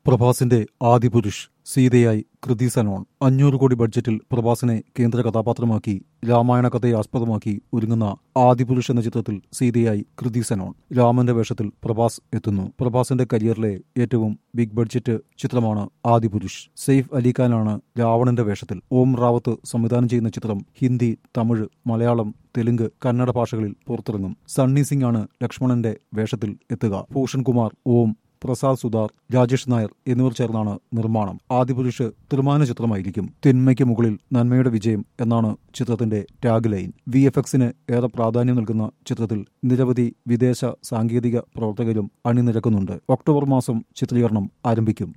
പ്രഭാസിന്റെ ആദിപുരുഷ് സീതയായി കൃതി സനോൺ അഞ്ഞൂറ് കോടി ബഡ്ജറ്റിൽ പ്രഭാസിനെ കേന്ദ്ര കഥാപാത്രമാക്കി രാമായണ കഥയെ ആസ്പദമാക്കി ഒരുങ്ങുന്ന ആദിപുരുഷ് എന്ന ചിത്രത്തിൽ സീതയായി കൃതി സനോൺ രാമന്റെ വേഷത്തിൽ പ്രഭാസ് എത്തുന്നു പ്രഭാസിന്റെ കരിയറിലെ ഏറ്റവും ബിഗ് ബഡ്ജറ്റ് ചിത്രമാണ് ആദിപുരുഷ് സെയ്ഫ് അലി ഖാനാണ് രാവണന്റെ വേഷത്തിൽ ഓം റാവത്ത് സംവിധാനം ചെയ്യുന്ന ചിത്രം ഹിന്ദി തമിഴ് മലയാളം തെലുങ്ക് കന്നഡ ഭാഷകളിൽ പുറത്തിറങ്ങും സണ്ണി സിംഗ് ആണ് ലക്ഷ്മണന്റെ വേഷത്തിൽ എത്തുക ഭൂഷൺ കുമാർ ഓം പ്രസാദ് സുധാർ രാജേഷ് നായർ എന്നിവർ ചേർന്നാണ് നിർമ്മാണം ആദിപുരുഷ് ത്രിമാന ചിത്രമായിരിക്കും തിന്മയ്ക്ക് മുകളിൽ നന്മയുടെ വിജയം എന്നാണ് ചിത്രത്തിന്റെ ടാഗ് ലൈൻ വി എഫ് എക്സിന് ഏറെ പ്രാധാന്യം നൽകുന്ന ചിത്രത്തിൽ നിരവധി വിദേശ സാങ്കേതിക പ്രവർത്തകരും അണിനിരക്കുന്നുണ്ട് ഒക്ടോബർ മാസം ചിത്രീകരണം ആരംഭിക്കും